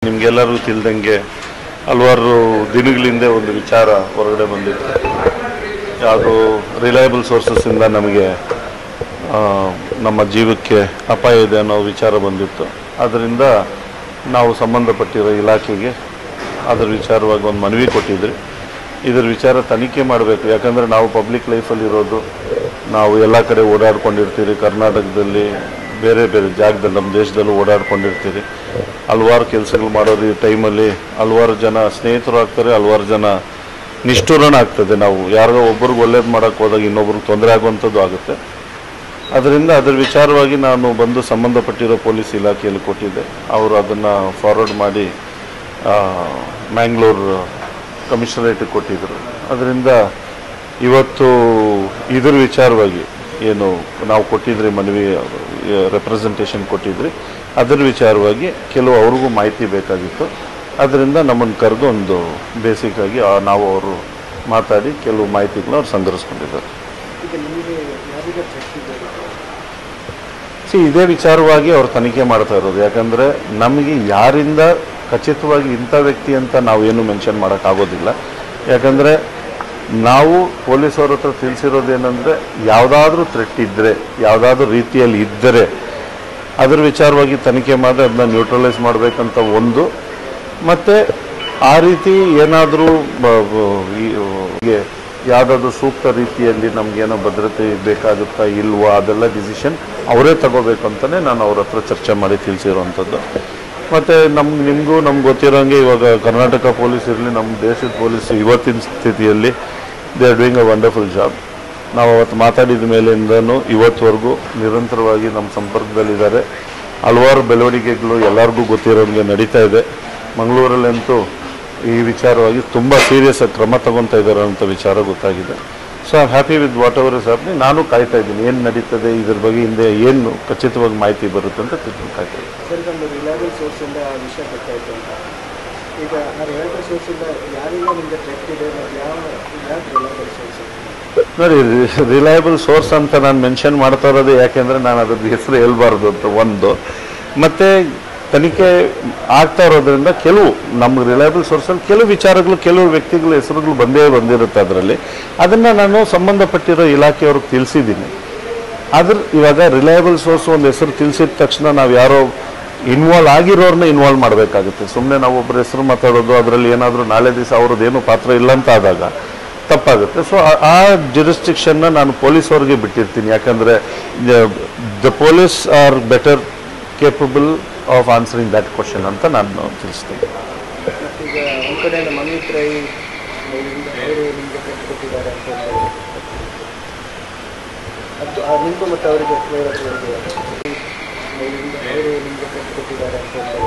ನಿಮ್ಗೆಲ್ಲರಿಗೂ ತಿಳಿದಂಗೆ ಹಲವಾರು ದಿನಗಳಿಂದ ಒಂದು ವಿಚಾರ ಹೊರಗಡೆ ಬಂದಿತ್ತು ಯಾವುದು ರಿಲಯಬಲ್ ಸೋರ್ಸಸ್ಸಿಂದ ನಮಗೆ ಆ, ನಮ್ಮ ಜೀವಕ್ಕೆ ಅಪಾಯ ಇದೆ ಅನ್ನೋ ವಿಚಾರ ಬಂದಿತ್ತು ಅದರಿಂದ ನಾವು ಸಂಬಂಧಪಟ್ಟಿರೋ ಇಲಾಖೆಗೆ ಅದರ ವಿಚಾರವಾಗಿ ಒಂದು ಮನವಿ ಕೊಟ್ಟಿದ್ರಿ ಇದರ ವಿಚಾರ ತನಿಖೆ ಮಾಡಬೇಕು ಯಾಕಂದರೆ ನಾವು ಪಬ್ಲಿಕ್ ಲೈಫಲ್ಲಿ ಇರೋದು ನಾವು ಎಲ್ಲ ಕಡೆ ಓಡಾಡ್ಕೊಂಡಿರ್ತೀರಿ ಕರ್ನಾಟಕದಲ್ಲಿ ಬೇರೆ ಬೇರೆ ಜಾಗದಲ್ಲಿ ನಮ್ಮ ದೇಶದಲ್ಲೂ ಓಡಾಡ್ಕೊಂಡಿರ್ತೀರಿ ಹಲವಾರು ಕೆಲಸಗಳು ಮಾಡೋರು ಈ ಟೈಮಲ್ಲಿ ಹಲವಾರು ಜನ ಸ್ನೇಹಿತರು ಆಗ್ತಾರೆ ಹಲವಾರು ಜನ ನಿಷ್ಠುರಣ ಆಗ್ತದೆ ನಾವು ಯಾರಿಗೋ ಒಬ್ರಿಗೆ ಒಳ್ಳೇದು ಮಾಡೋಕ್ಕೆ ಹೋದಾಗ ಇನ್ನೊಬ್ರಿಗೆ ತೊಂದರೆ ಆಗುವಂಥದ್ದು ಆಗುತ್ತೆ ಅದರಿಂದ ಅದರ ವಿಚಾರವಾಗಿ ನಾನು ಬಂದು ಸಂಬಂಧಪಟ್ಟಿರೋ ಪೊಲೀಸ್ ಇಲಾಖೆಯಲ್ಲಿ ಕೊಟ್ಟಿದ್ದೆ ಅವರು ಅದನ್ನು ಫಾರ್ವರ್ಡ್ ಮಾಡಿ ಆ, ಮ್ಯಾಂಗ್ಳೂರ್ ಕಮಿಷನರೇಟಿಗೆ ಕೊಟ್ಟಿದ್ದರು ಅದರಿಂದ ಇವತ್ತು ಇದ್ರ ವಿಚಾರವಾಗಿ ಏನು ನಾವು ಕೊಟ್ಟಿದ್ರಿ ಮನವಿ ರೆಪ್ರೆಸೆಂಟೇಷನ್ ಕೊಟ್ಟಿದ್ರಿ ಅದರ ವಿಚಾರವಾಗಿ ಕೆಲವು ಅವ್ರಿಗೂ ಮಾಹಿತಿ ಬೇಕಾಗಿತ್ತು ಅದರಿಂದ ನಮ್ಮನ್ನು ಕರೆದು ಒಂದು ಬೇಸಿಕ್ಕಾಗಿ ಆ- ನಾವು ಅವರು ಮಾತಾಡಿ ಕೆಲವು ಮಾಹಿತಿಗಳನ್ನ ಅವ್ರು ಸಂಗ್ರಹಿಸ್ಕೊಂಡಿದ್ದಾರೆ ಈಗ ನಿಮಗೆ ಯಾರಿಗೆ ಥ್ರೆಟ್ ಇದೆ ಸಿ ಇದೇ ವಿಚಾರವಾಗಿ ಅವ್ರು ತನಿಖೆ ಮಾಡ್ತಾ ಇರೋದು ಯಾಕಂದರೆ ನಮಗೆ ಯಾರಿಂದ ಖಚಿತವಾಗಿ ಇಂಥ ವ್ಯಕ್ತಿ ಅಂತ ನಾವು ಏನು ಮೆನ್ಷನ್ ಮಾಡೋಕ್ಕಾಗೋದಿಲ್ಲ ಯಾಕಂದರೆ ನಾವು ಪೊಲೀಸವ್ರ ಹತ್ರ ತಿಳಿಸಿರೋದೇನೆಂದರೆ ಯಾವುದಾದ್ರೂ ಥ್ರೆಟ್ ಇದ್ದರೆ ಯಾವುದಾದ್ರೂ ರೀತಿಯಲ್ಲಿ ಇದ್ದರೆ ಅದರ ವಿಚಾರವಾಗಿ ತನಿಖೆ ಮಾಡಿ ಅದನ್ನ ನ್ಯೂಟ್ರಲೈಸ್ ಮಾಡಬೇಕಂತ ಒಂದು ಮತ್ತು ಆ ರೀತಿ ಏನಾದರೂ ಯಾವುದಾದ್ರೂ ಸೂಕ್ತ ರೀತಿಯಲ್ಲಿ ನಮಗೇನೋ ಭದ್ರತೆ ಬೇಕಾಗುತ್ತಾ ಇಲ್ವಾ ಅದೆಲ್ಲ ಡಿಸಿಷನ್ ಅವರೇ ತಗೋಬೇಕು ಅಂತಲೇ ನಾನು ಅವ್ರ ಹತ್ರ ಚರ್ಚೆ ಮಾಡಿ ತಿಳಿಸಿರೋವಂಥದ್ದು ಮತ್ತು ನಮ್ಗೆ ನಿಮಗೂ ನಮ್ಗೆ ಗೊತ್ತಿರೋಂಗೆ ಇವಾಗ ಕರ್ನಾಟಕ ಪೊಲೀಸ್ ಇರಲಿ ನಮ್ಮ ದೇಶದ ಪೊಲೀಸ್ ಇವತ್ತಿನ ಸ್ಥಿತಿಯಲ್ಲಿ they are doing a wonderful job ನಾವು ಅವತ್ತು ಮಾತಾಡಿದ ಮೇಲಿಂದನೂ ಇವತ್ತುವರೆಗೂ ನಿರಂತರವಾಗಿ ನಮ್ಮ ಸಂಪರ್ಕದಲ್ಲಿದ್ದಾರೆ ಹಲವಾರು ಬೆಳವಣಿಗೆಗಳು ಎಲ್ಲರಿಗೂ ಗೊತ್ತಿರೋಂಗೆ ನಡೀತಾ ಇದೆ ಮಂಗಳೂರಲ್ಲಂತೂ ಈ ವಿಚಾರವಾಗಿ ತುಂಬ ಸೀರಿಯಸ್ ಆಗಿ ಕ್ರಮ ತಗೊತಾ ಇದ್ದಾರೆ ಅಂತ ವಿಚಾರ ಗೊತ್ತಾಗಿದೆ so I happy with whatever is happening ನಾನು ಕಾಯ್ತಾ ಇದ್ದೀನಿ ಏನು ನಡೀತದೆ ಇದ್ರ ಬಗ್ಗೆ ಹಿಂದೆ ಏನು ಖಚಿತವಾಗಿ ಮಾಹಿತಿ ಬರುತ್ತೆ ಅಂತ ತಿಳ್ಕೊಂಡು ಕಾಯ್ತಾ ಇದ್ದೀನಿ ಸರ್ ಇದೊಂದು ರಿಲಯಬಲ್ ಸೋರ್ಸಿಂದ ಆ ವಿಷಯ ಗೊತ್ತಾಯಿತು ಅಂತ ಈಗ ಆ ರಿಲಯಬಲ್ ಸೋರ್ಸಿಂದ ಯಾರಿಂದ ನಿಮಗೆ ಥ್ರೆಟ್ ಇದೆ ಮತ್ತು ಯಾವ ಯಾಕೆ ರಿಲಯಬಲ್ ಸೋರ್ಸ್ ನೋಡಿ ರಿಲಯಬಲ್ ಸೋರ್ಸ್ ಅಂತ ನಾನು ಮೆನ್ಷನ್ ಮಾಡ್ತಾ ಇರೋದು ಯಾಕೆಂದರೆ ನಾನು ಅದ್ರದ್ದು ಹೆಸರು ಹೇಳ್ಬಾರ್ದು ಅಂತ ಒಂದು ಮತ್ತು ತನಿಖೆ ಆಗ್ತಾ ಇರೋದ್ರಿಂದ ಕೆಲವು ನಮ್ಮ ರಿಲಯಬಲ್ ಸೋರ್ಸಲ್ಲಿ ಕೆಲವು ವಿಚಾರಗಳು ಕೆಲವು ವ್ಯಕ್ತಿಗಳ ಹೆಸರುಗಳು ಬಂದೇ ಬಂದಿರುತ್ತೆ ಅದರಲ್ಲಿ ಅದನ್ನು ನಾನು ಸಂಬಂಧಪಟ್ಟಿರೋ ಇಲಾಖೆಯವ್ರಿಗೆ ತಿಳಿಸಿದ್ದೀನಿ ಅದ್ರ ಇವಾಗ ರಿಲಯಬಲ್ ಸೋರ್ಸ್ ಒಂದು ಹೆಸರು ತಿಳಿಸಿದ ತಕ್ಷಣ ನಾವು ಯಾರೋ ಇನ್ವಾಲ್ವ್ ಆಗಿರೋರನ್ನ ಇನ್ವಾಲ್ವ್ ಮಾಡಬೇಕಾಗುತ್ತೆ ಸುಮ್ಮನೆ ನಾವು ಒಬ್ಬರ ಹೆಸರು ಮಾತಾಡೋದು ಅದರಲ್ಲಿ ಏನಾದರೂ ನಾಳೆ ದಿವಸ ಅವ್ರದ್ದೇನು ಪಾತ್ರ ಇಲ್ಲ ಅಂತ ಆದಾಗ ತಪ್ಪಾಗುತ್ತೆ ಸೊ ಆ ಜುರಿಸ್ಟಿಕ್ಷನ್ನ ನಾನು ಪೊಲೀಸ್ ಅವ್ರಿಗೆ ಬಿಟ್ಟಿರ್ತೀನಿ ಯಾಕಂದರೆ the police are better capable of answering that question ಅಂತ ನಾನು ತಿಳಿಸ್ತೀನಿ ಮತ್ತೀಗ ಒಂದು ಕಡೆಯಿಂದ ಮನ್ವಿತ್ರೈ ಅವರು ನಿಮಗೆ ಥ್ರೆಟ್ ಕೊಟ್ಟಿದ್ದಾರೆ ಅಂತ ಹೇಳಿ ಅದು ಆ ನಿಮಗೂ ಮತ್ತು ಅವರಿಗೆ ವೈರತ್ವರಿಗೆ ಅವರು ನಿಮಗೆ ಥ್ರೆಟ್ ಕೊಟ್ಟಿದ್ದಾರೆ ಅಂತ ಹೇಳಿ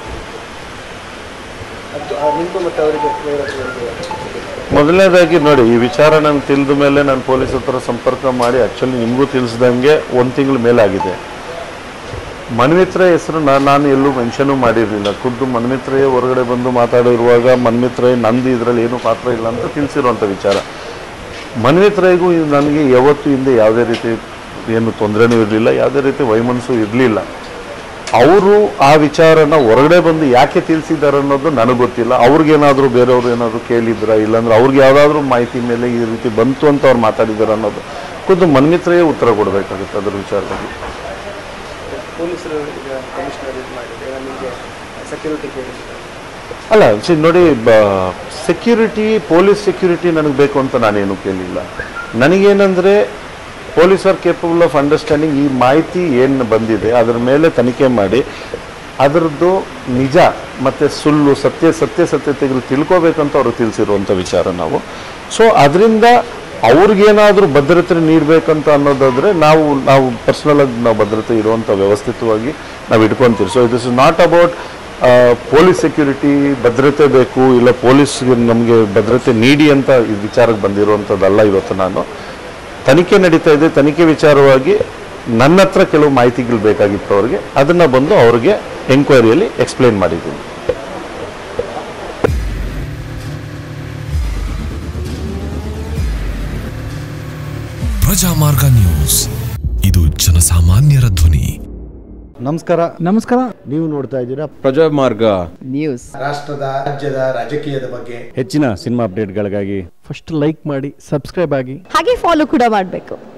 ಅದು ಆ ನಿಮಗೂ ಮತ್ತು ಅವರಿಗೆ ವೈರತ್ವರಿಗೆ ಮೊದಲನೇದಾಗಿ ನೋಡಿ ಈ ವಿಚಾರ ನಾನು ತಿಳಿದ ಮೇಲೆ ನಾನು ಪೊಲೀಸ್ ಹತ್ರ ಸಂಪರ್ಕ ಮಾಡಿ ಆ್ಯಕ್ಚುಲಿ ನಿಮಗೂ ತಿಳಿಸ್ದಂಗೆ ಒಂದು ತಿಂಗಳ ಮೇಲಾಗಿದೆ ಮನ್ಮಿತ್ರ ಹೆಸರು ನಾನು ನಾನು ಎಲ್ಲೂ ಮೆನ್ಷನು ಮಾಡಿರಲಿಲ್ಲ ಖುದ್ದು ಮನ್ಮಿತ್ರಯೇ ಹೊರಗಡೆ ಬಂದು ಮಾತಾಡಿರುವಾಗ ಮನ್ಮಿತ್ರಯ್ ನಂದು ಇದರಲ್ಲಿ ಏನೂ ಪಾತ್ರ ಇಲ್ಲ ಅಂತ ತಿಳಿಸಿರುವಂಥ ವಿಚಾರ ಮನ್ಮಿತ್ರಯ್ಗೂ ಇದು ನನಗೆ ಯಾವತ್ತೂ ಹಿಂದೆ ಯಾವುದೇ ರೀತಿ ಏನು ತೊಂದರೆನೂ ಇರಲಿಲ್ಲ ಯಾವುದೇ ರೀತಿ ವೈಮನಸ್ಸು ಇರಲಿಲ್ಲ ಅವರು ಆ ವಿಚಾರನ ಹೊರಗಡೆ ಬಂದು ಯಾಕೆ ತಿಳಿಸಿದ್ದಾರೆ ಅನ್ನೋದು ನನಗೆ ಗೊತ್ತಿಲ್ಲ ಅವ್ರಿಗೇನಾದರೂ ಬೇರೆಯವ್ರು ಏನಾದರೂ ಕೇಳಿದ್ರ ಇಲ್ಲಾಂದ್ರೆ ಅವ್ರಿಗೆ ಯಾವುದಾದ್ರೂ ಮಾಹಿತಿ ಮೇಲೆ ಈ ರೀತಿ ಬಂತು ಅಂತ ಅವ್ರು ಮಾತಾಡಿದ್ದಾರೆ ಅನ್ನೋದು ಖುದ್ದು ಮನ್ಮಿತ್ರಯೇ ಉತ್ತರ ಕೊಡಬೇಕಾಗುತ್ತೆ ಅದ್ರ ವಿಚಾರದಲ್ಲಿ ಪೊಲೀಸರು ಈಗ ಕಮಿಷನರ್ ಇದು ಮಾಡಿದ್ರೆ ನಿಮಗೆ ಸೆಕ್ಯೂರಿಟಿ ಕೇಳಿದ್ರು ಅಲ್ಲ ಸಿ ನೋಡಿ ಸೆಕ್ಯೂರಿಟಿ ಪೊಲೀಸ್ ಸೆಕ್ಯೂರಿಟಿ ನನಗೆ ಬೇಕು ಅಂತ ನಾನೇನು ಕೇಳಿಲ್ಲ ನನಗೇನೆಂದರೆ police are capable of understanding ಈ ಮಾಹಿತಿ ಏನು ಬಂದಿದೆ ಅದರ ಮೇಲೆ ತನಿಖೆ ಮಾಡಿ ಅದರದ್ದು ನಿಜ ಮತ್ತು ಸುಳ್ಳು ಸತ್ಯ ಸತ್ಯಾಸತ್ಯತೆಗಳು ತಿಳ್ಕೊಬೇಕಂತ ಅವರು ತಿಳಿಸಿರುವಂಥ ವಿಚಾರ ನಾವು ಸೊ ಅದರಿಂದ ಅವ್ರಿಗೇನಾದರೂ ಭದ್ರತೆ ನೀಡಬೇಕಂತ ಅನ್ನೋದಾದರೆ ನಾವು ನಾವು ಪರ್ಸ್ನಲಾಗಿ ನಾವು ಭದ್ರತೆ ಇಡುವಂಥ ವ್ಯವಸ್ಥಿತವಾಗಿ ನಾವು ಇಟ್ಕೊತೀವಿ so this is not about police security ಭದ್ರತೆ ಬೇಕು ಇಲ್ಲ ಪೊಲೀಸ್ಗೆ ನಮಗೆ ಭದ್ರತೆ ನೀಡಿ ಅಂತ ಈ ವಿಚಾರಕ್ಕೆ ಬಂದಿರುವಂಥದ್ದಲ್ಲ ಇವತ್ತು ನಾನು ತನಿಖೆ ನಡೀತಾ ಇದೆ ತನಿಖೆ ವಿಚಾರವಾಗಿ ನನ್ನ ಹತ್ರ ಕೆಲವು ಮಾಹಿತಿಗಳು ಬೇಕಾಗಿತ್ತು ಅವ್ರಿಗೆ ಅದನ್ನು ಬಂದು ಅವ್ರಿಗೆ ಎಂಕ್ವೈರಿಯಲ್ಲಿ ಎಕ್ಸ್ಪ್ಲೈನ್ ಮಾಡಿದ್ದೀನಿ ಪ್ರಜಾಮಾರ್ಗ ನ್ಯೂಸ್ ಇದು ಜನಸಾಮಾನ್ಯರ ಧ್ವನಿ ನಮಸ್ಕಾರ ನಮಸ್ಕಾರ ನೀವು ನೋಡ್ತಾ ಇದ್ದೀರಾ ಪ್ರಜಾಮಾರ್ಗ ನ್ಯೂಸ್ ರಾಷ್ಟ್ರದ ರಾಜ್ಯದ ರಾಜಕೀಯದ ಬಗ್ಗೆ ಹೆಚ್ಚಿನ ಸಿನಿಮಾ ಅಪ್ಡೇಟ್ಗಳಿಗಾಗಿ ಫಸ್ಟ್ ಲೈಕ್ ಮಾಡಿ ಸಬ್ಸ್ಕ್ರೈಬ್ ಆಗಿ ಹಾಗೆ ಫಾಲೋ ಕೂಡ ಮಾಡಬೇಕು